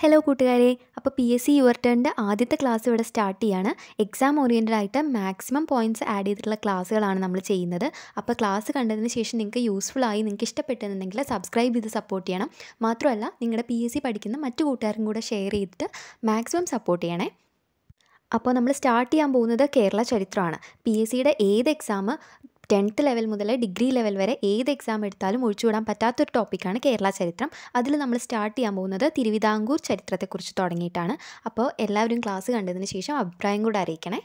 hello കൂട്ടുകാരെ അപ്പോൾ P S C your ടേണിൻ്റെ ആദ്യത്തെ ക്ലാസ് ഇവിടെ സ്റ്റാർട്ട് ചെയ്യാണ് എക്സാം ഓറിയൻറ്റഡ് ആയിട്ട് മാക്സിമം പോയിൻറ്റ്സ് ആഡ് ചെയ്തിട്ടുള്ള ക്ലാസ്സുകളാണ് നമ്മൾ ചെയ്യുന്നത് അപ്പോൾ ക്ലാസ് കണ്ടതിന് ശേഷം നിങ്ങൾക്ക് യൂസ്ഫുൾ ആയി നിങ്ങൾക്ക് ഇഷ്ടപ്പെട്ടെന്നുണ്ടെങ്കിൽ സബ്സ്ക്രൈബ് ചെയ്ത് സപ്പോർട്ട് ചെയ്യണം മാത്രമല്ല നിങ്ങളുടെ പി എസ് സി പഠിക്കുന്ന മറ്റു കൂട്ടുകാർക്കും കൂടെ ഷെയർ ചെയ്തിട്ട് മാക്സിമം സപ്പോർട്ട് ചെയ്യണേ അപ്പോൾ നമ്മൾ സ്റ്റാർട്ട് ചെയ്യാൻ പോകുന്നത് കേരള ചരിത്രമാണ് പി എസ് സിയുടെ ഏത് എക്സാം ടെൻത്ത് ലെവൽ മുതൽ ഡിഗ്രി ലെവൽ വരെ ഏത് എക്സാം എടുത്താലും ഒഴിച്ചുവിടാൻ പറ്റാത്തൊരു ടോപ്പിക്കാണ് കേരള ചരിത്രം അതിൽ നമ്മൾ സ്റ്റാർട്ട് ചെയ്യാൻ പോകുന്നത് തിരുവിതാംകൂർ ചരിത്രത്തെക്കുറിച്ച് തുടങ്ങിയിട്ടാണ് അപ്പോൾ എല്ലാവരും ക്ലാസ് കണ്ടതിന് ശേഷം അഭിപ്രായം കൂടെ അറിയിക്കണേ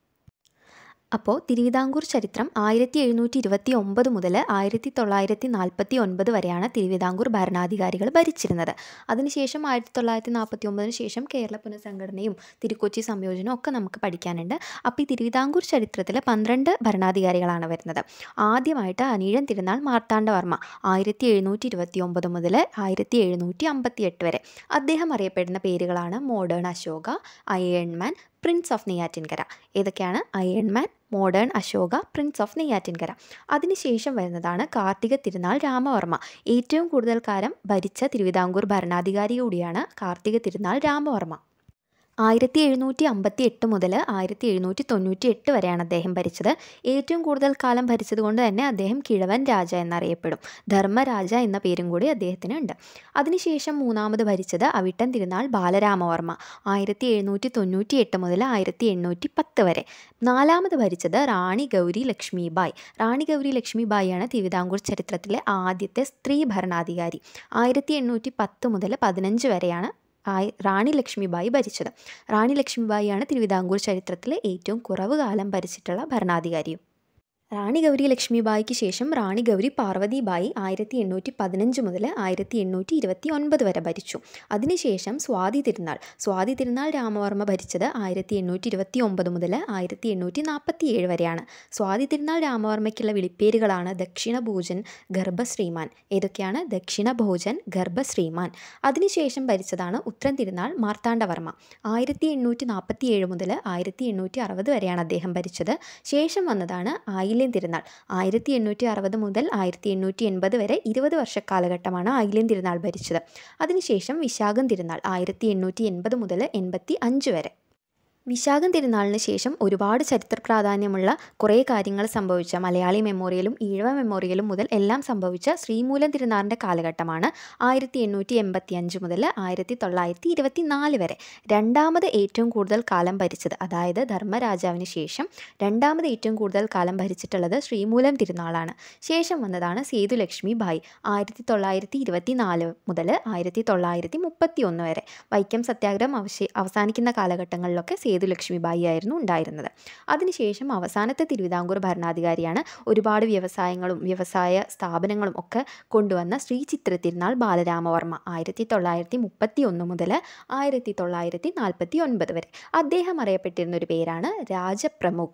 അപ്പോൾ തിരുവിതാംകൂർ ചരിത്രം ആയിരത്തി എഴുന്നൂറ്റി ഇരുപത്തി ഒമ്പത് മുതൽ ആയിരത്തി തൊള്ളായിരത്തി നാൽപ്പത്തി ഒൻപത് വരെയാണ് തിരുവിതാംകൂർ ഭരണാധികാരികൾ ഭരിച്ചിരുന്നത് അതിനുശേഷം ആയിരത്തി തൊള്ളായിരത്തി നാൽപ്പത്തി ഒമ്പതിന് ശേഷം കേരള പുനഃസംഘടനയും തിരുക്കൊച്ചി സംയോജനവും ഒക്കെ നമുക്ക് പഠിക്കാനുണ്ട് അപ്പോൾ ഈ തിരുവിതാംകൂർ ചരിത്രത്തിൽ പന്ത്രണ്ട് ഭരണാധികാരികളാണ് വരുന്നത് ആദ്യമായിട്ട് അനീഴം തിരുനാൾ മാർത്താണ്ഡവർമ്മ ആയിരത്തി എഴുന്നൂറ്റി ഇരുപത്തി ഒമ്പത് മുതൽ ആയിരത്തി എഴുന്നൂറ്റി അമ്പത്തി എട്ട് വരെ അദ്ദേഹം അറിയപ്പെടുന്ന പേരുകളാണ് modern Ashoka ironman prince of Neyyattinkara ഏതൊക്കെയാണ് ironman modern Ashoka prince of Neyyattinkara അതിനുശേഷം വരുന്നതാണ് കാർത്തിക തിരുനാൾ രാമവർമ്മ ഏറ്റവും കൂടുതൽ കാലം ഭരിച്ച തിരുവിതാംകൂർ ഭരണാധികാരി കൂടിയാണ് കാർത്തിക തിരുനാൾ രാമവർമ്മ ആയിരത്തി എഴുന്നൂറ്റി അമ്പത്തി എട്ട് മുതൽ ആയിരത്തി എഴുന്നൂറ്റി തൊണ്ണൂറ്റി എട്ട് വരെയാണ് അദ്ദേഹം ഭരിച്ചത് ഏറ്റവും കൂടുതൽ കാലം ഭരിച്ചതുകൊണ്ട് തന്നെ അദ്ദേഹം കിഴവൻ രാജ എന്നറിയപ്പെടും ധർമ്മരാജ എന്ന പേരും കൂടി അദ്ദേഹത്തിന് ഉണ്ട് അതിനുശേഷം മൂന്നാമത് ഭരിച്ചത് അവിട്ടൻ തിരുനാൾ ബാലരാമവർമ്മ ആയിരത്തി എഴുന്നൂറ്റി തൊണ്ണൂറ്റി എട്ട് മുതൽ ആയിരത്തി എണ്ണൂറ്റി പത്ത് വരെ നാലാമത് ഭരിച്ചത് റാണി ഗൗരി ലക്ഷ്മിബായ് റാണി ഗൗരി ലക്ഷ്മിബായിയാണ് തിരുവിതാംകൂർ ചരിത്രത്തിലെ ആദ്യത്തെ സ്ത്രീ ഭരണാധികാരി ആയിരത്തി എണ്ണൂറ്റി പത്ത് മുതൽ പതിനഞ്ച് വരെയാണ് ആയി റാണി ലക്ഷ്മിബായി ഭരിച്ചത് റാണി ലക്ഷ്മിബായിയാണ് തിരുവിതാംകൂർ ചരിത്രത്തിലെ ഏറ്റവും കുറവ് കാലം ഭരിച്ചിട്ടുള്ള ഭരണാധികാരിയും റാണി ഗൗരി ലക്ഷ്മിബായിക്ക് ശേഷം റാണി ഗൗരി പാർവതിബായി ആയിരത്തി എണ്ണൂറ്റി പതിനഞ്ച് മുതൽ ആയിരത്തി എണ്ണൂറ്റി ഇരുപത്തി ഒൻപത് വരെ ഭരിച്ചു അതിനുശേഷം സ്വാതി തിരുനാൾ സ്വാതി തിരുനാൾ രാമവർമ്മ ഭരിച്ചത് ആയിരത്തി എണ്ണൂറ്റി ഇരുപത്തി ഒമ്പത് മുതൽ ആയിരത്തി എണ്ണൂറ്റി നാൽപ്പത്തി ഏഴ് വരെയാണ് സ്വാതി തിരുനാൾ രാമവർമ്മയ്ക്കുള്ള വിളിപ്പേരുകളാണ് ദക്ഷിണ ഭോജൻ ഗർഭശ്രീമാൻ ഏതൊക്കെയാണ് ദക്ഷിണ ഭോജൻ ഗർഭശ്രീമാൻ അതിനുശേഷം ഭരിച്ചതാണ് ഉത്തരം തിരുനാൾ മാർത്താണ്ഡവർമ്മ ആയിരത്തി എണ്ണൂറ്റി നാൽപ്പത്തി ഏഴ് മുതൽ ആയിരത്തി എണ്ണൂറ്റി അറുപത് വരെയാണ് അദ്ദേഹം ഭരിച്ചത് ശേഷം വന്നതാണ് ആയില്യം തിരുനാൾ ആയിരത്തി എണ്ണൂറ്റി അറുപത് മുതൽ ആയിരത്തി എണ്ണൂറ്റി എൺപത് വരെ ഇരുപത് വർഷ കാലഘട്ടമാണ് ആയില്യം തിരുനാൾ ഭരിച്ചത് അതിനുശേഷം വിശാഖം തിരുനാൾ ആയിരത്തി എണ്ണൂറ്റി എൺപത് മുതൽ എൺപത്തി അഞ്ച് വരെ വിശാഖം തിരുനാളിന് ശേഷം ഒരുപാട് ചരിത്ര പ്രാധാന്യമുള്ള കുറേ കാര്യങ്ങൾ സംഭവിച്ച മലയാളി മെമ്മോറിയലും ഈഴവ മെമ്മോറിയലും മുതൽ എല്ലാം സംഭവിച്ച ശ്രീമൂലം തിരുനാളിൻ്റെ കാലഘട്ടമാണ് ആയിരത്തി എണ്ണൂറ്റി എൺപത്തി അഞ്ച് മുതൽ ആയിരത്തി തൊള്ളായിരത്തി ഇരുപത്തി നാല് വരെ രണ്ടാമത് ഏറ്റവും കൂടുതൽ കാലം ഭരിച്ചത് അതായത് ധർമ്മരാജാവിന് ശേഷം രണ്ടാമത് ഏറ്റവും കൂടുതൽ കാലം ഭരിച്ചിട്ടുള്ളത് ശ്രീമൂലം തിരുനാളാണ് ശേഷം വന്നതാണ് സേതുലക്ഷ്മി ബായി ആയിരത്തി തൊള്ളായിരത്തി ഇരുപത്തി നാല് മുതൽ ആയിരത്തി തൊള്ളായിരത്തി മുപ്പത്തി ഒന്ന് വരെ വൈക്കം സത്യാഗ്രഹം അവശേ അവസാനിക്കുന്ന കാലഘട്ടങ്ങളിലൊക്കെ സേതുലക്ഷ്മിബായി ആയിരുന്നു ഉണ്ടായിരുന്നത് അതിനുശേഷം അവസാനത്തെ തിരുവിതാംകൂർ ഭരണാധികാരിയാണ് ഒരുപാട് വ്യവസായങ്ങളും വ്യവസായ സ്ഥാപനങ്ങളും ഒക്കെ കൊണ്ടുവന്ന ശ്രീ ചിത്ര തിരുനാൾ ബാലരാമവർമ്മ ആയിരത്തി തൊള്ളായിരത്തി മുപ്പത്തി ഒന്ന് മുതൽ ആയിരത്തി തൊള്ളായിരത്തി നാൽപ്പത്തി ഒൻപത് വരെ അദ്ദേഹം അറിയപ്പെട്ടിരുന്ന ഒരു പേരാണ് രാജപ്രമുഖ്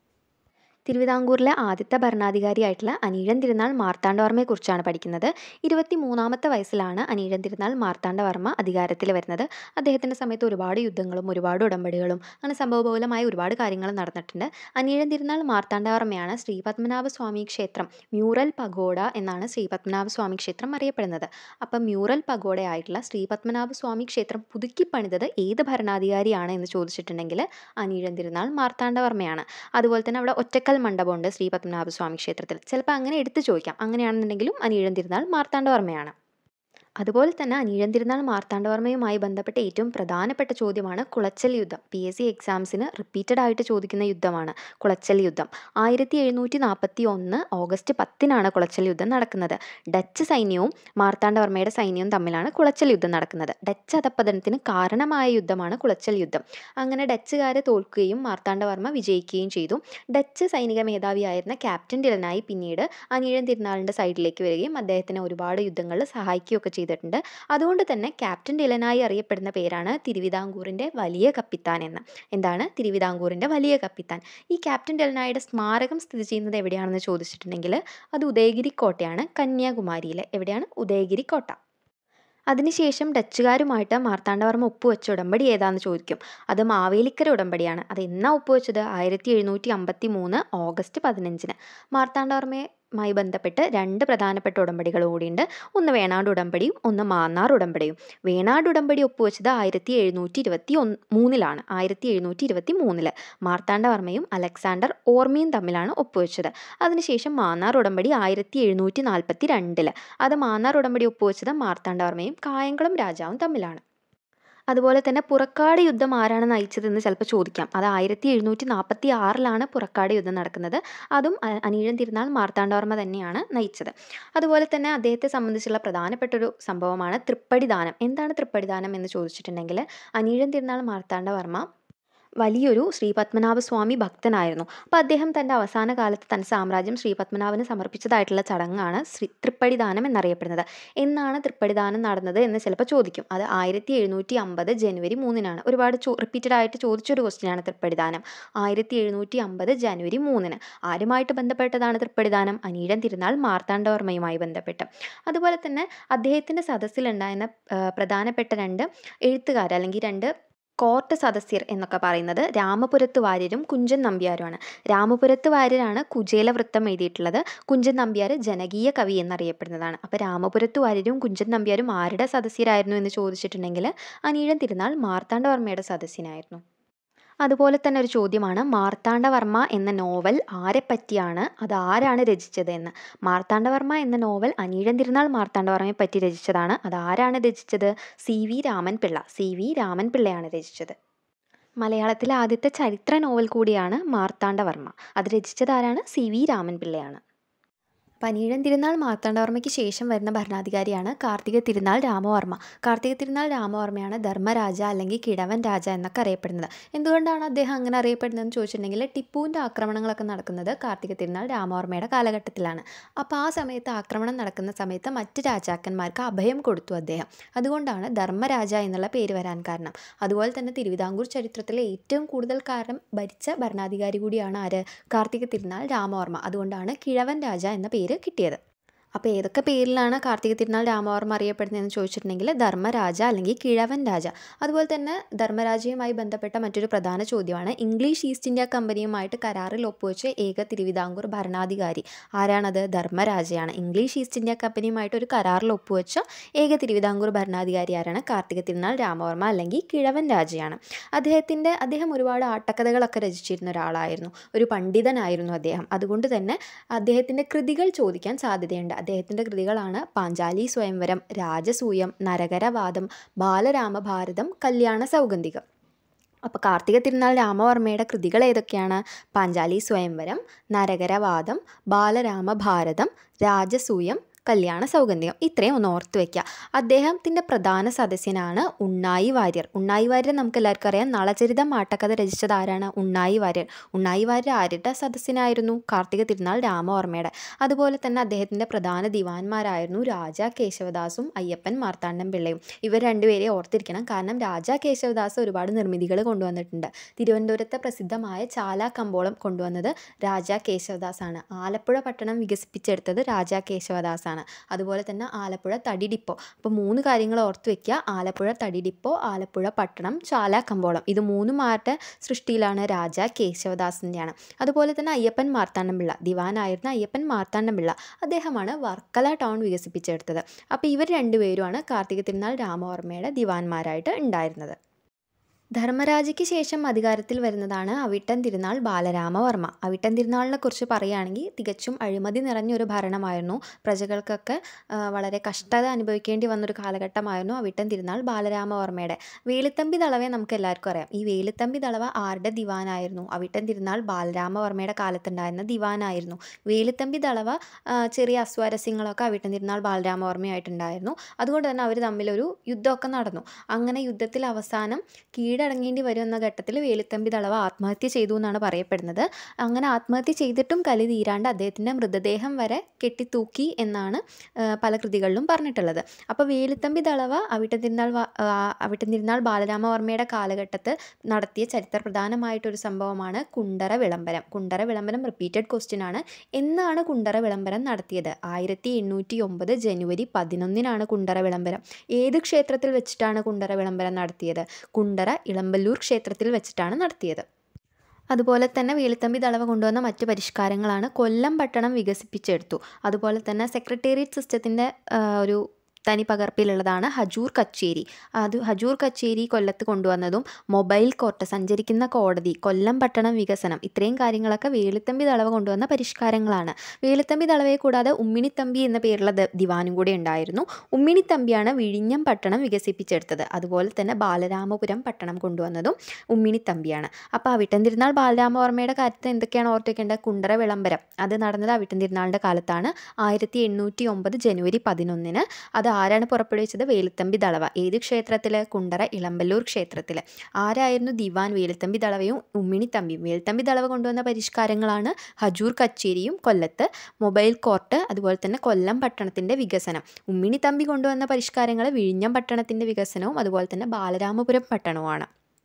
തിരുവിതാംകൂറിലെ ആദ്യത്തെ ഭരണാധികാരിയായിട്ടുള്ള അനീഴൻ തിരുനാൾ മാർത്താണ്ഡവർമ്മയെക്കുറിച്ചാണ് പഠിക്കുന്നത് ഇരുപത്തി മൂന്നാമത്തെ വയസ്സിലാണ് അനീഴൻ തിരുനാൾ മാർത്താണ്ഡവർമ്മ അധികാരത്തിൽ വരുന്നത് അദ്ദേഹത്തിൻ്റെ സമയത്ത് ഒരുപാട് യുദ്ധങ്ങളും ഒരുപാട് ഉടമ്പടികളും അങ്ങനെ സംഭവബഹുലമായ ഒരുപാട് കാര്യങ്ങൾ നടന്നിട്ടുണ്ട് അനീഴൻ തിരുനാൾ മാർത്താണ്ഡവർമ്മയാണ് ശ്രീ പത്മനാഭ സ്വാമി ക്ഷേത്രം മ്യൂറൽ പഗോഡ എന്നാണ് ശ്രീ പത്മനാഭ സ്വാമി ക്ഷേത്രം അറിയപ്പെടുന്നത് അപ്പം മ്യൂറൽ പഗോഡയായിട്ടുള്ള ശ്രീ പത്മനാഭ സ്വാമി ക്ഷേത്രം പുതുക്കി പണിതത് ഏത് ഭരണാധികാരിയാണ് എന്ന് ചോദിച്ചിട്ടുണ്ടെങ്കിൽ അനീഴൻ തിരുനാൾ മാർത്താണ്ഡവർമ്മയാണ് അതുപോലെ തന്നെ അവിടെ ഒറ്റക്കൽ മണ്ഡപമുണ്ട് ശ്രീ പത്മനാഭസ്വാമി ക്ഷേത്രത്തിൽ ചിലപ്പോൾ അങ്ങനെ എടുത്തു ചോദിക്കാം അങ്ങനെയാണെന്നുണ്ടെങ്കിലും അനീഴം തിരുനാൾ മാർത്താണ്ഡവർമ്മയാണ് അതുപോലെ തന്നെ അനീഴം തിരുനാൾ മാർത്താണ്ഡവർമ്മയുമായി ബന്ധപ്പെട്ട ഏറ്റവും പ്രധാനപ്പെട്ട ചോദ്യമാണ് കുളച്ചൽ യുദ്ധം പി എസ് സി എക്സാംസിന് റിപ്പീറ്റഡ് ആയിട്ട് ചോദിക്കുന്ന യുദ്ധമാണ് കുളച്ചൽ യുദ്ധം ആയിരത്തി എഴുന്നൂറ്റി നാൽപ്പത്തി ഒന്ന് ഓഗസ്റ്റ് പത്തിനാണ് കുളച്ചൽ യുദ്ധം നടക്കുന്നത് ഡച്ച് സൈന്യവും മാർത്താണ്ഡവർമ്മയുടെ സൈന്യവും തമ്മിലാണ് കുളച്ചൽ യുദ്ധം നടക്കുന്നത് ഡച്ച് അധപ്പതനത്തിന് കാരണമായ യുദ്ധമാണ് കുളച്ചൽ യുദ്ധം അങ്ങനെ ഡച്ചുകാരെ തോൽക്കുകയും മാർത്താണ്ഡവർമ്മ വിജയിക്കുകയും ചെയ്തു ഡച്ച് സൈനിക മേധാവിയായിരുന്ന ക്യാപ്റ്റൻ ഡിലനായി പിന്നീട് അനീഴം തിരുനാളിൻ്റെ സൈഡിലേക്ക് വരികയും അദ്ദേഹത്തിനെ ഒരുപാട് യുദ്ധങ്ങളിൽ സഹായിക്കുകയൊക്കെ ചെയ്തിട്ടുണ്ട് അതുകൊണ്ട് തന്നെ ക്യാപ്റ്റൻ ഡിലനായി അറിയപ്പെടുന്ന പേരാണ് തിരുവിതാംകൂറിൻ്റെ വലിയ കപ്പിത്താൻ എന്ന് എന്താണ് തിരുവിതാംകൂറിൻ്റെ വലിയ കപ്പിത്താൻ ഈ ക്യാപ്റ്റൻ ഡിലനായുടെ സ്മാരകം സ്ഥിതി ചെയ്യുന്നത് എവിടെയാണെന്ന് ചോദിച്ചിട്ടുണ്ടെങ്കിൽ അത് ഉദയഗിരി കോട്ടയാണ് കന്യാകുമാരിയിൽ എവിടെയാണ് ഉദയഗിരി കോട്ട അതിനുശേഷം ഡച്ചുകാരുമായിട്ട് മാർത്താണ്ഡവർമ്മ ഒപ്പുവെച്ച ഉടമ്പടി ഏതാണെന്ന് ചോദിക്കും അത് മാവേലിക്കര ഉടമ്പടിയാണ് അത് എന്നാ ഒപ്പുവെച്ചത് ആയിരത്തി എഴുന്നൂറ്റി അമ്പത്തി മൂന്ന് ഓഗസ്റ്റ് പതിനഞ്ചിന് മാർത്താണ്ഡവർമ്മയെ മായി ബന്ധപ്പെട്ട് രണ്ട് പ്രധാനപ്പെട്ട ഉടമ്പടികൾ കൂടിയുണ്ട് ഒന്ന് വേണാട് ഉടമ്പടിയും ഒന്ന് മാന്നാർ ഉടമ്പടിയും വേണാട് ഉടമ്പടി ഒപ്പുവെച്ചത് ആയിരത്തി എഴുന്നൂറ്റി ഇരുപത്തി ഒന്ന് മൂന്നിലാണ് ആയിരത്തി എഴുന്നൂറ്റി ഇരുപത്തി മൂന്നില് മാർത്താണ്ഡവർമ്മയും അലക്സാണ്ടർ ഓർമ്മയും തമ്മിലാണ് ഒപ്പുവെച്ചത് അതിനുശേഷം മാന്നാർ ഉടമ്പടി ആയിരത്തി എഴുന്നൂറ്റി നാൽപ്പത്തി രണ്ടില് അത് മാന്നാർ ഉടമ്പടി ഒപ്പുവെച്ചത് മാർത്താണ്ഡവർമ്മയും കായംകുളം രാജാവും തമ്മിലാണ് അതുപോലെ തന്നെ പുറക്കാട് യുദ്ധം ആരാണ് നയിച്ചതെന്ന് ചിലപ്പോൾ ചോദിക്കാം അത് ആയിരത്തി എഴുന്നൂറ്റി നാൽപ്പത്തി ആറിലാണ് പുറക്കാട് യുദ്ധം നടക്കുന്നത് അതും അ- അനിഴം തിരുനാൾ മാർത്താണ്ഡവർമ്മ തന്നെയാണ് നയിച്ചത് അതുപോലെ തന്നെ അദ്ദേഹത്തെ സംബന്ധിച്ചുള്ള പ്രധാനപ്പെട്ട ഒരു സംഭവമാണ് തൃപ്പടിദാനം എന്താണ് തൃപ്പടിദാനം എന്ന് ചോദിച്ചിട്ടുണ്ടെങ്കിൽ അനിഴം തിരുനാൾ മാർത്താണ്ഡവർമ്മ വലിയൊരു ശ്രീ പത്മനാഭസ്വാമി ഭക്തനായിരുന്നു അപ്പോൾ അദ്ദേഹം തൻ്റെ അവസാന കാലത്ത് തൻ്റെ സാമ്രാജ്യം ശ്രീ പത്മനാഭന് സമർപ്പിച്ചതായിട്ടുള്ള ചടങ്ങാണ് ശ്രീ തൃപ്പടിദാനം എന്നറിയപ്പെടുന്നത് എന്നാണ് തൃപ്പടിദാനം നടന്നത് എന്ന് ചിലപ്പോൾ ചോദിക്കും അത് ആയിരത്തി എഴുന്നൂറ്റി അമ്പത് ജനുവരി മൂന്നിനാണ് ഒരുപാട് ചോ റിപ്പീറ്റഡ് ആയിട്ട് ചോദിച്ചൊരു ക്വസ്റ്റ്യനാണ് തൃപ്പടിദാനം ആയിരത്തി എഴുന്നൂറ്റി അമ്പത് ജനുവരി മൂന്നിന് ആരുമായിട്ട് ബന്ധപ്പെട്ടതാണ് തൃപ്പടിദാനം അനീഴം തിരുനാൾ മാർത്താണ്ഡവർമ്മയുമായി ബന്ധപ്പെട്ട് അതുപോലെ തന്നെ അദ്ദേഹത്തിൻ്റെ സദസ്സിലുണ്ടായിരുന്ന ആ, പ്രധാനപ്പെട്ട രണ്ട് എഴുത്തുകാർ അല്ലെങ്കിൽ രണ്ട് കോർട്ട് സദസ്യർ എന്നൊക്കെ പറയുന്നത് രാമപുരത്ത് വാര്യരും കുഞ്ചൻ നമ്പ്യാരുമാണ് രാമപുരത്ത് വാര്യരാണ് കുചേലവൃത്തം എഴുതിയിട്ടുള്ളത് കുഞ്ചൻ നമ്പ്യാർ ജനകീയ കവി എന്നറിയപ്പെടുന്നതാണ് അപ്പോൾ രാമപുരത്ത് വാര്യരും കുഞ്ചൻ നമ്പ്യാരും ആരുടെ സദസ്യരായിരുന്നു എന്ന് ചോദിച്ചിട്ടുണ്ടെങ്കിൽ അനീഴം തിരുനാൾ മാർത്താണ്ഡവർമ്മയുടെ സദസ്യനായിരുന്നു അതുപോലെ തന്നെ ഒരു ചോദ്യമാണ് മാർത്താണ്ഡവർമ്മ എന്ന നോവൽ ആരെപ്പറ്റിയാണ് അത് ആരാണ് രചിച്ചത് എന്ന് മാർത്താണ്ഡവർമ്മ എന്ന നോവൽ അനീഴം തിരുനാൾ മാർത്താണ്ഡവർമ്മയെ പറ്റി രചിച്ചതാണ് അത് ആരാണ് രചിച്ചത് C V Raman Pillai C V Raman പിള്ളയാണ് രചിച്ചത് മലയാളത്തിലെ ആദ്യത്തെ ചരിത്ര നോവൽ കൂടിയാണ് മാർത്താണ്ഡവർമ്മ അത് രചിച്ചത് ആരാണ് സി വി രാമൻ പിള്ളയാണ് പനീഴൻ തിരുനാൾ മാർത്താണ്ഡവർമ്മയ്ക്ക് ശേഷം വരുന്ന ഭരണാധികാരിയാണ് കാർത്തിക തിരുനാൾ രാമവർമ്മ കാർത്തിക തിരുനാൾ രാമവർമ്മയാണ് ധർമ്മരാജ അല്ലെങ്കിൽ കിഴവൻ രാജ എന്നൊക്കെ അറിയപ്പെടുന്നത് എന്തുകൊണ്ടാണ് അദ്ദേഹം അങ്ങനെ അറിയപ്പെടുന്നതെന്ന് ചോദിച്ചിട്ടുണ്ടെങ്കിൽ ടിപ്പുവിൻ്റെ ആക്രമണങ്ങളൊക്കെ നടക്കുന്നത് കാർത്തിക തിരുനാൾ രാമവർമ്മയുടെ കാലഘട്ടത്തിലാണ് അപ്പോൾ ആ സമയത്ത് ആക്രമണം നടക്കുന്ന സമയത്ത് മറ്റ് രാജാക്കന്മാർക്ക് അഭയം കൊടുത്തു അദ്ദേഹം അതുകൊണ്ടാണ് ധർമ്മരാജ എന്നുള്ള പേര് വരാൻ കാരണം അതുപോലെ തന്നെ തിരുവിതാംകൂർ ചരിത്രത്തിലെ ഏറ്റവും കൂടുതൽ കാലം ഭരിച്ച ഭരണാധികാരി കൂടിയാണ് ആര് കാർത്തിക തിരുനാൾ രാമവർമ്മ അതുകൊണ്ടാണ് കിഴവൻ രാജ എന്ന പേര് കിട്ടിയത് അപ്പോൾ ഏതൊക്കെ പേരിലാണ് കാർത്തിക തിരുനാൾ രാമവർമ്മ അറിയപ്പെടുന്നതെന്ന് ചോദിച്ചിട്ടുണ്ടെങ്കിൽ ധർമ്മരാജ അല്ലെങ്കിൽ കിഴവൻ രാജ അതുപോലെ തന്നെ ധർമ്മരാജയുമായി ബന്ധപ്പെട്ട മറ്റൊരു പ്രധാന ചോദ്യമാണ് ഇംഗ്ലീഷ് ഈസ്റ്റ് ഇന്ത്യ കമ്പനിയുമായിട്ട് കരാറിൽ ഒപ്പുവെച്ച ഏക തിരുവിതാംകൂർ ഭരണാധികാരി ആരാണത് ധർമ്മരാജയാണ് ഇംഗ്ലീഷ് ഈസ്റ്റ് ഇന്ത്യ കമ്പനിയുമായിട്ട് ഒരു കരാറിൽ ഒപ്പുവെച്ച ഏക തിരുവിതാംകൂർ ഭരണാധികാരി ആരാണ് കാർത്തിക തിരുനാൾ രാമവർമ്മ അല്ലെങ്കിൽ കിഴവൻ രാജയാണ് അദ്ദേഹത്തിൻ്റെ അദ്ദേഹം ഒരുപാട് ആട്ടക്കഥകളൊക്കെ രചിച്ചിരുന്ന ഒരാളായിരുന്നു ഒരു പണ്ഡിതനായിരുന്നു അദ്ദേഹം അതുകൊണ്ട് തന്നെ അദ്ദേഹത്തിൻ്റെ കൃതികൾ ചോദിക്കാൻ സാധ്യതയുണ്ട് അദ്ദേഹത്തിൻ്റെ കൃതികളാണ് പാഞ്ചാലി സ്വയംവരം രാജസൂയം നരകരവാദം ബാലരാമഭാരതം കല്യാണ സൗഗന്ധികം അപ്പോൾ കാർത്തിക തിരുനാൾ രാമവർമ്മയുടെ കൃതികൾ ഏതൊക്കെയാണ് പാഞ്ചാലി സ്വയംവരം നരകരവാദം ബാലരാമഭാരതം രാജസൂയം കല്യാണ സൗഗന്ധികം ഇത്രയും ഒന്ന് ഓർത്ത് വയ്ക്കുക അദ്ദേഹത്തിൻ്റെ പ്രധാന സദസ്യനാണ് ഉണ്ണായി വാര്യർ ഉണ്ണായി വാര്യർ നമുക്ക് എല്ലാവർക്കും അറിയാം നളചരിതം ആട്ടക്കഥ രചിച്ചത് ആരാണ് ഉണ്ണായി വാര്യർ ഉണ്ണായി വാര്യർ ആരുടെ സദസ്യനായിരുന്നു കാർത്തിക തിരുനാൾ രാമവർമ്മയുടെ അതുപോലെ തന്നെ അദ്ദേഹത്തിൻ്റെ പ്രധാന ദിവാൻമാരായിരുന്നു രാജ കേശവദാസും അയ്യപ്പൻ മാർത്താണ്ഡം പിള്ളയും ഇവർ രണ്ടുപേരെ ഓർത്തിരിക്കണം കാരണം രാജ കേശവദാസ് ഒരുപാട് നിർമ്മിതികൾ കൊണ്ടുവന്നിട്ടുണ്ട് തിരുവനന്തപുരത്തെ പ്രസിദ്ധമായ ചാല കമ്പോളം കൊണ്ടുവന്നത് രാജ കേശവദാസാണ് ആലപ്പുഴ പട്ടണം വികസിപ്പിച്ചെടുത്തത് രാജ കേശവദാസാണ് അതുപോലെ തന്നെ ആലപ്പുഴ തടി ഡിപ്പോ അപ്പോൾ മൂന്ന് കാര്യങ്ങൾ ഓർത്ത് വെക്കുക ആലപ്പുഴ തടി ഡിപ്പോ ആലപ്പുഴ പട്ടണം ചാല കമ്പോളം ഇത് മൂന്നും ആരുടെ സൃഷ്ടിയിലാണ് രാജ കേശവദാസിൻ്റെയാണ് അതുപോലെ തന്നെ അയ്യപ്പൻ മാർത്താണ്ഡം പിള്ള ദിവാനായിരുന്ന അയ്യപ്പൻ മാർത്താണ്ഡം പിള്ള അദ്ദേഹമാണ് വർക്കല ടൗൺ വികസിപ്പിച്ചെടുത്തത് അപ്പോൾ ഇവർ രണ്ടുപേരുമാണ് കാർത്തിക തിരുനാൾ രാമവർമ്മയുടെ ദിവാൻമാരായിട്ട് ഉണ്ടായിരുന്നത് ധർമ്മരാജയ്ക്ക് ശേഷം അധികാരത്തിൽ വരുന്നതാണ് അവിട്ടൻ തിരുനാൾ ബാലരാമവർമ്മ അവിട്ടൻ തിരുനാളിനെ കുറിച്ച് പറയുകയാണെങ്കിൽ തികച്ചും അഴിമതി നിറഞ്ഞൊരു ഭരണമായിരുന്നു പ്രജകൾക്കൊക്കെ ആ, വളരെ കഷ്ടത അനുഭവിക്കേണ്ടി വന്നൊരു കാലഘട്ടമായിരുന്നു അവിട്ടൻ തിരുനാൾ ബാലരാമവർമ്മയുടെ വേലുത്തമ്പി ദളവയെ നമുക്ക് എല്ലാവർക്കും അറിയാം ഈ വേലുത്തമ്പി ദളവ ആരുടെ ദിവാനായിരുന്നു അവിട്ടൻ തിരുനാൾ ബാലരാമവർമ്മയുടെ കാലത്തുണ്ടായിരുന്ന ദിവാനായിരുന്നു വേലുത്തമ്പി ദളവ ആ, ചെറിയ അസ്വാരസ്യങ്ങളൊക്കെ അവിട്ടൻ തിരുനാൾ ബാലരാമവർമ്മയായിട്ടുണ്ടായിരുന്നു അതുകൊണ്ട് തന്നെ അവർ തമ്മിലൊരു യുദ്ധമൊക്കെ നടന്നു അങ്ങനെ യുദ്ധത്തിൽ അവസാനം കീഴടങ്ങേണ്ടി വരുമെന്ന ഘട്ടത്തിൽ വേലുത്തമ്പി ദളവ ആത്മഹത്യ ചെയ്തു എന്നാണ് പറയപ്പെടുന്നത് അങ്ങനെ ആത്മഹത്യ ചെയ്തിട്ടും കലി തീരാണ്ട് അദ്ദേഹത്തിൻ്റെ മൃതദേഹം വരെ കെട്ടിത്തൂക്കി എന്നാണ് ആ, പല കൃതികളിലും പറഞ്ഞിട്ടുള്ളത് അപ്പോൾ വേലുത്തമ്പി ദളവ അവിട്ടൻ തിരുനാൾ വ- ആ, അവിട്ടൻ തിരുനാൾ ബാലരാമവർമ്മയുടെ കാലഘട്ടത്ത് നടത്തിയ ചരിത്ര പ്രധാനമായിട്ടൊരു സംഭവമാണ് കുണ്ടറ വിളംബരം കുണ്ടറ വിളംബരം റിപ്പീറ്റഡ് ക്വസ്റ്റ്യൻ ആണ് എന്നാണ് കുണ്ടറ വിളംബരം നടത്തിയത് ആയിരത്തി എണ്ണൂറ്റി ഒമ്പത് ജനുവരി പതിനൊന്നിനാണ് കുണ്ടറ വിളംബരം ഏത് ക്ഷേത്രത്തിൽ വെച്ചിട്ടാണ് കുണ്ടറ വിളംബരം നടത്തിയത് കുണ്ടറ ഇളമ്പല്ലൂർ ക്ഷേത്രത്തിൽ വെച്ചിട്ടാണ് നടത്തിയത് അതുപോലെ തന്നെ വേലുത്തമ്പി ദളവ കൊണ്ടുവന്ന മറ്റ് പരിഷ്കാരങ്ങളാണ് കൊല്ലം പട്ടണം വികസിപ്പിച്ചെടുത്തു അതുപോലെ തന്നെ സെക്രട്ടേറിയറ്റ് സിസ്റ്റത്തിൻ്റെ ഒരു തനി പകർപ്പിലുള്ളതാണ് ഹജൂർ കച്ചേരി അത് ഹജൂർ കച്ചേരി കൊല്ലത്ത് കൊണ്ടുവന്നതും മൊബൈൽ കോർട്ട് സഞ്ചരിക്കുന്ന കോടതി കൊല്ലം പട്ടണം വികസനം ഇത്രയും കാര്യങ്ങളൊക്കെ വേലുത്തമ്പി ദളവ കൊണ്ടുവന്ന പരിഷ്കാരങ്ങളാണ് വേലുത്തമ്പി ദളവയെ കൂടാതെ ഉമ്മിണിത്തമ്പി എന്ന പേരുള്ള ദ- ദിവാനും കൂടി ഉണ്ടായിരുന്നു ഉമ്മിണിത്തമ്പിയാണ് വിഴിഞ്ഞം പട്ടണം വികസിപ്പിച്ചെടുത്തത് അതുപോലെ തന്നെ ബാലരാമപുരം പട്ടണം കൊണ്ടുവന്നതും ഉമ്മിണിത്തമ്പിയാണ് അപ്പോൾ അവിട്ടം തിരുനാൾ ബാലരാമവർമ്മയുടെ കാര്യത്തിൽ എന്തൊക്കെയാണ് ഓർത്തിക്കേണ്ടത് കുണ്ടറ വിളംബരം അത് നടന്നത് അവിട്ടം തിരുനാളിൻ്റെ കാലത്താണ് ആയിരത്തി എണ്ണൂറ്റി ഒമ്പത് ജനുവരി പതിനൊന്നിന് അത് ആരാണ് പുറപ്പെടുവിച്ചത് വേലുത്തമ്പി ദളവ ഏത് ക്ഷേത്രത്തിൽ കുണ്ടറ ഇളമ്പല്ലൂർ ക്ഷേത്രത്തിൽ ആരായിരുന്നു ദിവാൻ വേലുത്തമ്പി ദളവയും ഉമ്മിണിത്തമ്പിയും വേലുത്തമ്പി ദളവ കൊണ്ടുവന്ന പരിഷ്കാരങ്ങളാണ് ഹജൂർ കച്ചേരിയും കൊല്ലത്ത് മൊബൈൽ കോർട്ട് അതുപോലെ തന്നെ കൊല്ലം പട്ടണത്തിൻ്റെ വികസനം ഉമ്മിണിത്തമ്പി കൊണ്ടുവന്ന പരിഷ്കാരങ്ങൾ വിഴിഞ്ഞം പട്ടണത്തിൻ്റെ വികസനവും അതുപോലെ തന്നെ ബാലരാമപുരം പട്ടണവുമാണ്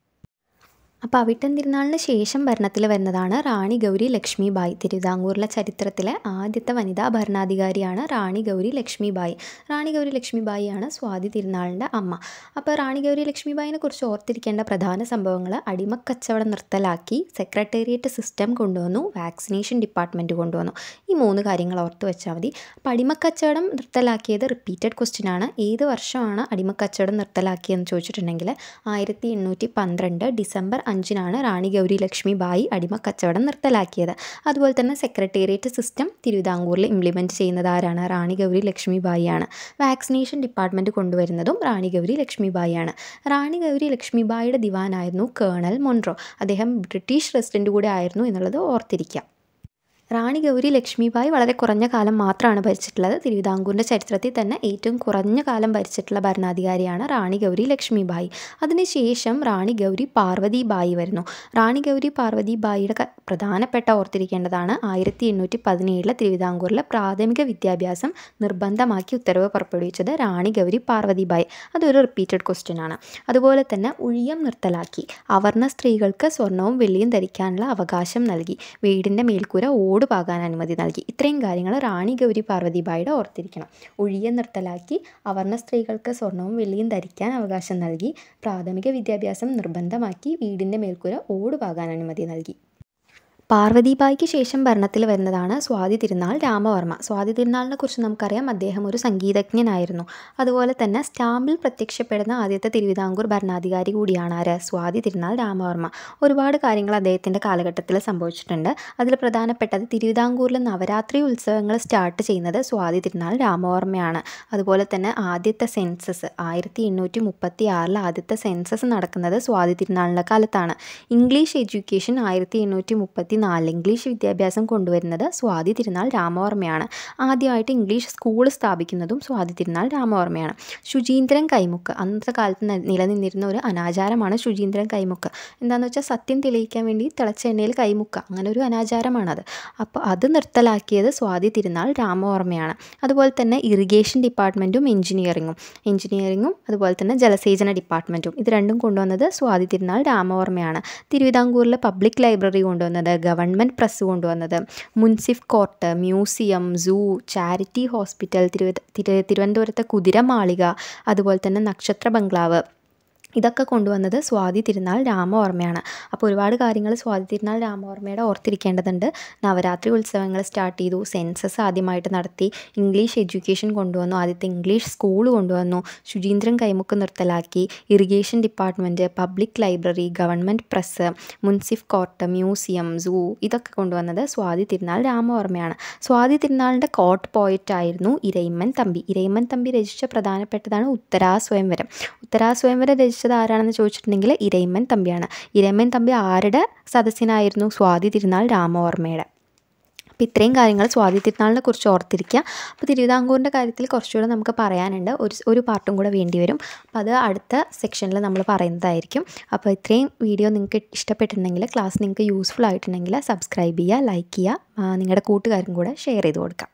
അപ്പോൾ അവിട്ടം തിരുനാളിന് ശേഷം ഭരണത്തിൽ വരുന്നതാണ് റാണി ഗൗരി ലക്ഷ്മിബായി തിരുവിതാംകൂറിലെ ചരിത്രത്തിലെ ആദ്യത്തെ വനിതാ ഭരണാധികാരിയാണ് റാണി ഗൗരി ലക്ഷ്മിബായി റാണി ഗൗരി ലക്ഷ്മിബായിയാണ് സ്വാതി തിരുനാളിൻ്റെ അമ്മ അപ്പോൾ റാണി ഗൗരി ലക്ഷ്മിബായിനെ കുറിച്ച് ഓർത്തിരിക്കേണ്ട പ്രധാന സംഭവങ്ങൾ അടിമക്കച്ചവടം നിർത്തലാക്കി സെക്രട്ടേറിയറ്റ് സിസ്റ്റം കൊണ്ടുവന്നു വാക്സിനേഷൻ ഡിപ്പാർട്ട്മെൻറ്റ് കൊണ്ടുവന്നു ഈ മൂന്ന് കാര്യങ്ങൾ ഓർത്ത് വെച്ചാൽ മതി അപ്പോൾ അടിമക്കച്ചവടം നിർത്തലാക്കിയത് റിപ്പീറ്റഡ് ക്വസ്റ്റ്യൻ ആണ് ഏത് വർഷമാണ് അടിമക്കച്ചവടം നിർത്തലാക്കിയതെന്ന് ചോദിച്ചിട്ടുണ്ടെങ്കിൽ ആയിരത്തി എണ്ണൂറ്റി പന്ത്രണ്ട് ഡിസംബർ അഞ്ചിനാണ് റാണി ഗൗരി ലക്ഷ്മി ബായി അടിമക്കച്ചവടം നിർത്തലാക്കിയത് അതുപോലെ തന്നെ സെക്രട്ടേറിയറ്റ് സിസ്റ്റം തിരുവിതാംകൂറിൽ ഇംപ്ലിമെൻറ്റ് ചെയ്യുന്നത് ആരാണ് റാണി ഗൗരി ലക്ഷ്മി ബായിയാണ് വാക്സിനേഷൻ ഡിപ്പാർട്ട്മെൻറ്റ് കൊണ്ടുവരുന്നതും റാണി ഗൗരി ലക്ഷ്മി ബായിയാണ് റാണി ഗൗരി ലക്ഷ്മി ബായിയുടെ ദിവാനായിരുന്നു കേണൽ മൊൺറോ അദ്ദേഹം ബ്രിട്ടീഷ് റെസിഡൻറ്റ് കൂടെ ആയിരുന്നു എന്നുള്ളത് ഓർത്തിരിക്കുക റാണി ഗൗരി ലക്ഷ്മിബായി വളരെ കുറഞ്ഞ കാലം മാത്രമാണ് ഭരിച്ചിട്ടുള്ളത് തിരുവിതാംകൂറിൻ്റെ ചരിത്രത്തിൽ തന്നെ ഏറ്റവും കുറഞ്ഞ കാലം ഭരിച്ചിട്ടുള്ള ഭരണാധികാരിയാണ് റാണി ഗൗരി ലക്ഷ്മിബായി അതിനുശേഷം റാണി ഗൗരി പാർവതി ബായി വരുന്നു റാണി ഗൗരി പാർവതി ബായിയുടെ ക- പ്രധാനപ്പെട്ട ഓർത്തിരിക്കേണ്ടതാണ് ആയിരത്തി എണ്ണൂറ്റി പതിനേഴിലെ തിരുവിതാംകൂറിലെ പ്രാഥമിക വിദ്യാഭ്യാസം നിർബന്ധമാക്കി ഉത്തരവ് പുറപ്പെടുവിച്ചത് റാണി ഗൗരി പാർവതി ബായി അതൊരു റിപ്പീറ്റഡ് ക്വസ്റ്റ്യൻ ആണ് അതുപോലെ തന്നെ ഉഴിയം നിർത്തലാക്കി അവർണ സ്ത്രീകൾക്ക് സ്വർണവും വെള്ളിയും ധരിക്കാനുള്ള അവകാശം നൽകി വീടിൻ്റെ മേൽക്കൂര ഓട് പാകാൻ അനുമതി നൽകി ഇത്രയും കാര്യങ്ങൾ റാണി ഗൗരി പാർവതിബായിയുടെ ഓർത്തിരിക്കണം ഒഴിയം നിർത്തലാക്കി അവർണ സ്ത്രീകൾക്ക് സ്വർണവും വെള്ളിയും ധരിക്കാൻ അവകാശം നൽകി പ്രാഥമിക വിദ്യാഭ്യാസം നിർബന്ധമാക്കി വീടിൻ്റെ മേൽക്കൂര ഓട് പാകാൻ അനുമതി നൽകി പാർവതിബായിക്ക് ശേഷം ഭരണത്തിൽ വരുന്നതാണ് സ്വാതി തിരുനാൾ രാമവർമ്മ സ്വാതി തിരുനാളിനെ കുറിച്ച് നമുക്കറിയാം അദ്ദേഹം ഒരു സംഗീതജ്ഞനായിരുന്നു അതുപോലെ തന്നെ സ്റ്റാമ്പിൽ പ്രത്യക്ഷപ്പെടുന്ന ആദ്യത്തെ തിരുവിതാംകൂർ ഭരണാധികാരി കൂടിയാണ് ആര് സ്വാതി തിരുനാൾ രാമവർമ്മ ഒരുപാട് കാര്യങ്ങൾ അദ്ദേഹത്തിൻ്റെ കാലഘട്ടത്തിൽ സംഭവിച്ചിട്ടുണ്ട് അതിൽ പ്രധാനപ്പെട്ടത് തിരുവിതാംകൂറിൽ നവരാത്രി ഉത്സവങ്ങൾ സ്റ്റാർട്ട് ചെയ്യുന്നത് സ്വാതി തിരുനാൾ രാമവർമ്മയാണ് അതുപോലെ തന്നെ ആദ്യത്തെ സെൻസസ് ആയിരത്തി എണ്ണൂറ്റി മുപ്പത്തി ആറിൽ ആദ്യത്തെ സെൻസസ് നടക്കുന്നത് സ്വാതി തിരുനാളിൻ്റെ കാലത്താണ് ഇംഗ്ലീഷ് എഡ്യൂക്കേഷൻ ആയിരത്തി എണ്ണൂറ്റി മുപ്പത്തി നാലിൽ ഇംഗ്ലീഷ് വിദ്യാഭ്യാസം കൊണ്ടുവരുന്നത് സ്വാതി തിരുനാൾ രാമവർമ്മയാണ് ആദ്യമായിട്ട് ഇംഗ്ലീഷ് സ്കൂൾ സ്ഥാപിക്കുന്നതും സ്വാതി തിരുനാൾ രാമവർമ്മയാണ് ശുചീന്ദ്രൻ കൈമുക്ക് അന്നത്തെ കാലത്ത് ന- നിലനിന്നിരുന്ന ഒരു അനാചാരമാണ് ശുചീന്ദ്രൻ കൈമുക്ക് എന്താണെന്ന് വെച്ചാൽ സത്യം തെളിയിക്കാൻ വേണ്ടി തിളച്ച എണ്ണയിൽ കൈമുക്ക അങ്ങനെ ഒരു അനാചാരമാണത് അപ്പോൾ അത് നിർത്തലാക്കിയത് സ്വാതി തിരുനാൾ രാമവർമ്മയാണ് അതുപോലെ തന്നെ ഇറിഗേഷൻ ഡിപ്പാർട്ട്മെൻറ്റും എഞ്ചിനീയറിങ്ങും എഞ്ചിനീയറിങ്ങും അതുപോലെ തന്നെ ജലസേചന ഡിപ്പാർട്ട്മെൻറ്റും ഇത് രണ്ടും കൊണ്ടുവന്നത് സ്വാതി തിരുനാൾ രാമവർമ്മയാണ് തിരുവിതാംകൂറിലെ പബ്ലിക് ലൈബ്രറി കൊണ്ടുവന്നത് ഗവൺമെൻറ് പ്രസ് കൊണ്ടുവന്നത് മുൻസിഫ് court museum zoo charity hospital തിരുവ തിരു തിരുവനന്തപുരത്തെ കുതിരമാളിക അതുപോലെ തന്നെ നക്ഷത്ര ബംഗ്ലാവ് ഇതൊക്കെ കൊണ്ടുവന്നത് സ്വാതി തിരുനാൾ രാമവർമ്മയാണ് അപ്പോൾ ഒരുപാട് കാര്യങ്ങൾ സ്വാതി തിരുനാൾ രാമവർമ്മയുടെ ഓർത്തിരിക്കേണ്ടതുണ്ട് നവരാത്രി ഉത്സവങ്ങൾ സ്റ്റാർട്ട് ചെയ്തു സെൻസസ് ആദ്യമായിട്ട് നടത്തി ഇംഗ്ലീഷ് എഡ്യൂക്കേഷൻ കൊണ്ടുവന്നു ആദ്യത്തെ ഇംഗ്ലീഷ് സ്കൂൾ കൊണ്ടുവന്നു ശുചീന്ദ്രൻ കൈമുക്ക് നിർത്തലാക്കി irrigation department public library government press മുൻസിഫ് കോർട്ട് മ്യൂസിയം സൂ ഇതൊക്കെ കൊണ്ടുവന്നത് സ്വാതി തിരുനാൾ രാമവർമ്മയാണ് സ്വാതി തിരുനാളിൻ്റെ കോട്ട് പോയിറ്റ് ആയിരുന്നു ഇരയിമ്മൻ തമ്പി ഇരയിമ്മൻ തമ്പി രചിച്ച പ്രധാനപ്പെട്ടതാണ് ഉത്തരാ സ്വയംവരം ഉത്തരാ സ്വയംവരം രചിച്ചത് ആരാണെന്ന് ചോദിച്ചിട്ടുണ്ടെങ്കിൽ ഇരയിമ്മൻ തമ്പിയാണ് ഇരയിമ്മൻ തമ്പി ആരുടെ സദസ്യനായിരുന്നു സ്വാതി തിരുനാൾ രാമവർമ്മയുടെ അപ്പോൾ ഇത്രയും കാര്യങ്ങൾ സ്വാതി തിരുനാളിനെ കുറിച്ച് ഓർത്തിരിക്കുക അപ്പോൾ തിരുവിതാംകൂറിൻ്റെ കാര്യത്തിൽ കുറച്ചുകൂടെ നമുക്ക് പറയാനുണ്ട് ഒരു ഒരു പാർട്ടും കൂടെ വേണ്ടി വരും അപ്പോൾ അത് അടുത്ത സെക്ഷനിൽ നമ്മൾ പറയുന്നതായിരിക്കും അപ്പോൾ ഇത്രയും വീഡിയോ നിങ്ങൾക്ക് ഇഷ്ടപ്പെട്ടിട്ടുണ്ടെങ്കിൽ ക്ലാസ് നിങ്ങൾക്ക് യൂസ്ഫുൾ ആയിട്ടുണ്ടെങ്കിൽ സബ്സ്ക്രൈബ് ചെയ്യുക ലൈക്ക് ചെയ്യുക ആ, നിങ്ങളുടെ കൂട്ടുകാർക്കും കൂടെ ഷെയർ ചെയ്ത് കൊടുക്കുക